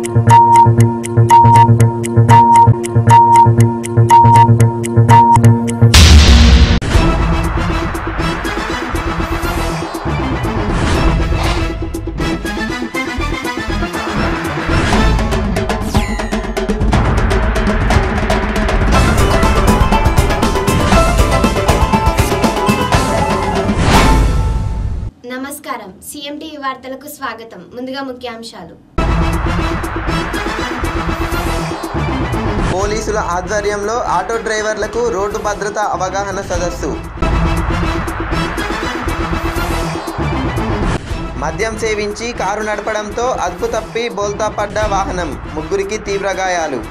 నమస్కారం సిఎంటీవీ వార్తలకు స్వాగతం ముందుగా ముఖ్యాంశాలు పోలీసుల ఆధ్వర్యంలో ఆటో డ్రైవర్లకు రోడ్డు భద్రత అవగాహన సదస్సు మద్యం సేవించి కారు నడపడంతో అదుపు తప్పి బోల్తా పడ్డ వాహనం ముగ్గురికి తీవ్ర గాయాలు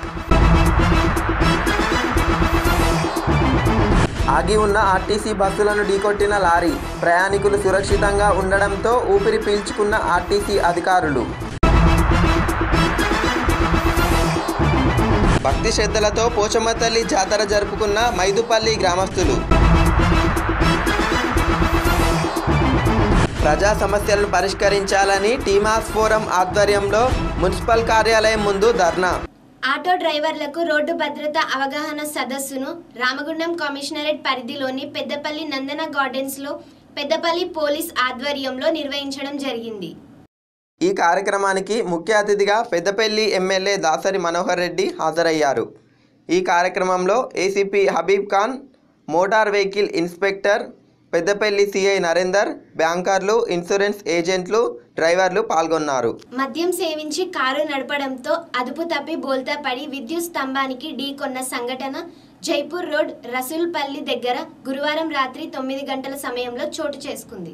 ఆగి ఉన్న ఆర్టీసీ బస్సులను ఢీకొట్టిన లారీ ప్రయాణికులు సురక్షితంగా ఉండడంతో ఊపిరి పీల్చుకున్న ఆర్టీసీ అధికారులు భక్తి శ్రద్ధలతో పోచమ్మ తల్లి జాతర జరుపుకున్న మైదుపల్లి గ్రామస్తులు ప్రజా సమస్యలను పరిష్కరించాలని టీమాస్ ఫోరం ఆధ్వర్యంలో మున్సిపల్ కార్యాలయం ముందు ధర్నా ఆటో డ్రైవర్లకు రోడ్డు భద్రత అవగాహన సదస్సును రామగుండం కమిషనరేట్ పరిధిలోని పెద్దపల్లి నందన గార్డెన్స్లో పెద్దపల్లి పోలీస్ ఆధ్వర్యంలో నిర్వహించడం జరిగింది ఈ కార్యక్రమానికి ముఖ్య అతిథిగా పెద్దపల్లి ఎమ్మెల్యే దాసరి మనోహర్ రెడ్డి హాజరయ్యారు ఈ కార్యక్రమంలో ACP Habib Khan motor vehicle inspector Peddapalli CI Narender బ్యాంకర్లు ఇన్సూరెన్స్ ఏజెంట్లు డ్రైవర్లు పాల్గొన్నారు మద్యం సేవించి కారు నడపడంతో అదుపు తప్పి బోల్తా పడి విద్యుత్ స్తంభానికి ఢీకొన్న సంఘటన జైపూర్ రోడ్ రసూల్పల్లి దగ్గర గురువారం రాత్రి తొమ్మిది గంటల సమయంలో చోటు చేసుకుంది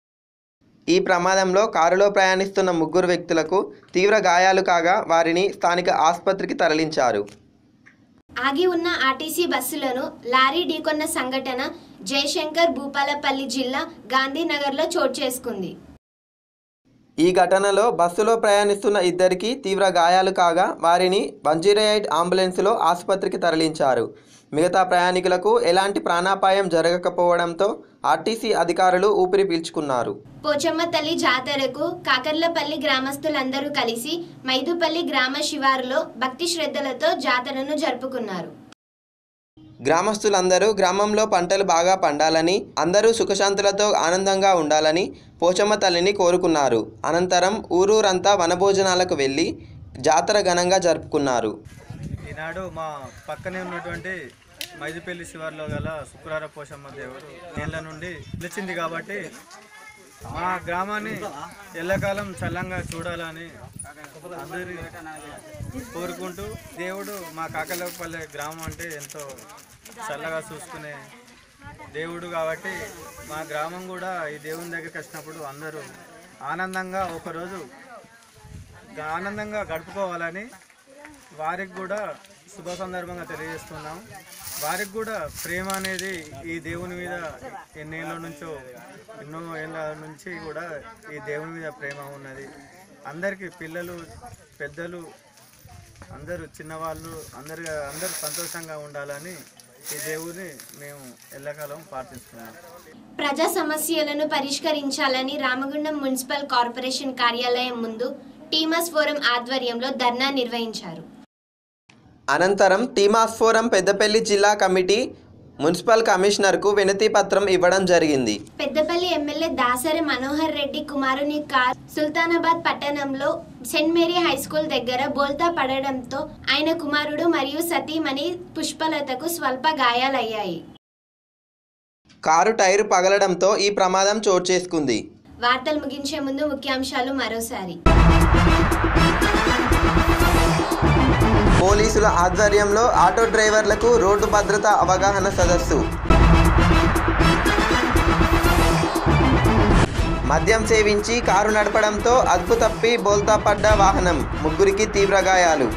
ఈ ప్రమాదంలో కారులో ప్రయాణిస్తున్న ముగ్గురు వ్యక్తులకు తీవ్ర గాయాలు కాగా వారిని స్థానిక ఆసుపత్రికి తరలించారు ఆగి ఉన్న ఆర్టీసీ బస్సులను లారీ ఢీకొన్న సంఘటన జయశంకర్ భూపాలపల్లి జిల్లా గాంధీనగర్లో చోటు చేసుకుంది ఈ ఘటనలో బస్సులో ప్రయాణిస్తున్న ఇద్దరికి తీవ్ర గాయాలు కాగా వారిని ఎయిట్ అంబులెన్స్లో ఆసుపత్రికి తరలించారు మిగతా ప్రయాణికులకు ఎలాంటి ప్రాణాపాయం జరగకపోవడంతో ఆర్టీసీ అధికారులు ఊపిరి పీల్చుకున్నారు పోచమ్మ తల్లి జాతరకు కాకర్లపల్లి గ్రామస్తులందరూ కలిసి మైదుపల్లి గ్రామ శివారులో భక్తి శ్రద్ధలతో జాతరను జరుపుకున్నారు గ్రామస్తులందరూ గ్రామంలో పంటలు బాగా పండాలని అందరూ సుఖశాంతులతో ఆనందంగా ఉండాలని పోచమ్మ తల్లిని కోరుకున్నారు అనంతరం ఊరూరంతా వనభోజనాలకు వెళ్ళి జాతర ఘనంగా జరుపుకున్నారు ఈనాడు మా పక్కనే ఉన్నటువంటి మైదుపల్లి శివార్లో గల శుక్రార పోషమ్మ దేవుడు నీళ్ళ నుండి నిలిచింది కాబట్టి మా గ్రామాన్ని ఎల్లకాలం చల్లంగా చూడాలని అందరి కోరుకుంటూ దేవుడు మా కాకలపల్లి గ్రామం అంటే ఎంతో చల్లగా చూసుకునే దేవుడు కాబట్టి మా గ్రామం కూడా ఈ దేవుని దగ్గరికి వచ్చినప్పుడు అందరూ ఆనందంగా ఒకరోజు ఆనందంగా గడుపుకోవాలని వారికి కూడా శుభ సందర్భంగా తెలియజేస్తున్నాం వారికి కూడా ప్రేమ అనేది ఈ దేవుని మీద ఎన్నేళ్ళ నుంచో ఎన్నో ఏళ్ళ నుంచి కూడా ఈ దేవుని మీద ప్రేమ ఉన్నది అందరికీ పిల్లలు పెద్దలు అందరూ చిన్నవాళ్ళు అందరు అందరూ సంతోషంగా ఉండాలని ఈ దేవుని మేము ఎల్లకాలం ప్రార్థిస్తున్నాం ప్రజా సమస్యలను పరిష్కరించాలని రామగుండం మున్సిపల్ కార్పొరేషన్ కార్యాలయం ముందు టీమస్ ఫోరం ఆధ్వర్యంలో ధర్నా నిర్వహించారు అనంతరం టీమాస్ ఫోరం పెద్దపల్లి జిల్లా కమిటీ మున్సిపల్ కమిషనర్కు వినతి పత్రం ఇవ్వడం జరిగింది పెద్దపల్లి ఎమ్మెల్యే దాసరి మనోహర్ రెడ్డి కుమారుని కార్ సుల్తానాబాద్ పట్టణంలో సెంట్ మేరీ హై స్కూల్ దగ్గర బోల్తా పడడంతో ఆయన కుమారుడు మరియు సతీమణి పుష్పలతకు స్వల్ప గాయాలయ్యాయి కారు టైరు పగలడంతో ఈ ప్రమాదం చోటు చేసుకుంది వార్తలు ముగించే ముందు ముఖ్యాంశాలు మరోసారి పోలీసుల ఆధ్వర్యంలో ఆటో డ్రైవర్లకు రోడ్డు భద్రత అవగాహన సదస్సు మద్యం సేవించి కారు నడపడంతో అదుపు తప్పి బోల్తా పడ్డ వాహనం ముగ్గురికి తీవ్ర గాయాలు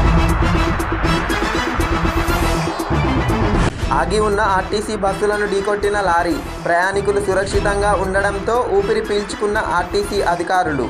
ఆగి ఉన్న ఆర్టీసీ బస్సులను ఢీకొట్టిన లారీ ప్రయాణికులు సురక్షితంగా ఉండడంతో ఊపిరి పీల్చుకున్న ఆర్టీసీ అధికారులు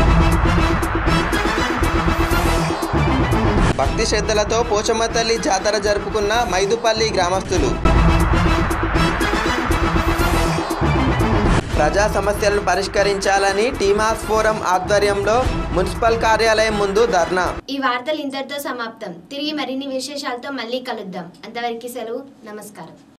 భక్తి శ్రద్ధలతో పోచమ్మ తల్లి జాతర జరుపుకున్న మైదుపల్లి గ్రామస్తులు ప్రజా సమస్యలను పరిష్కరించాలని టీమాస్ ఫోరం ఆధ్వర్యంలో మున్సిపల్ కార్యాలయం ముందు ధర్నా ఈ వార్తలు ఇంతటితో సమాప్తం తిరిగి మరిన్ని విశేషాలతో మళ్ళీ కలుద్దాం అంతవరకు సెలవు నమస్కారం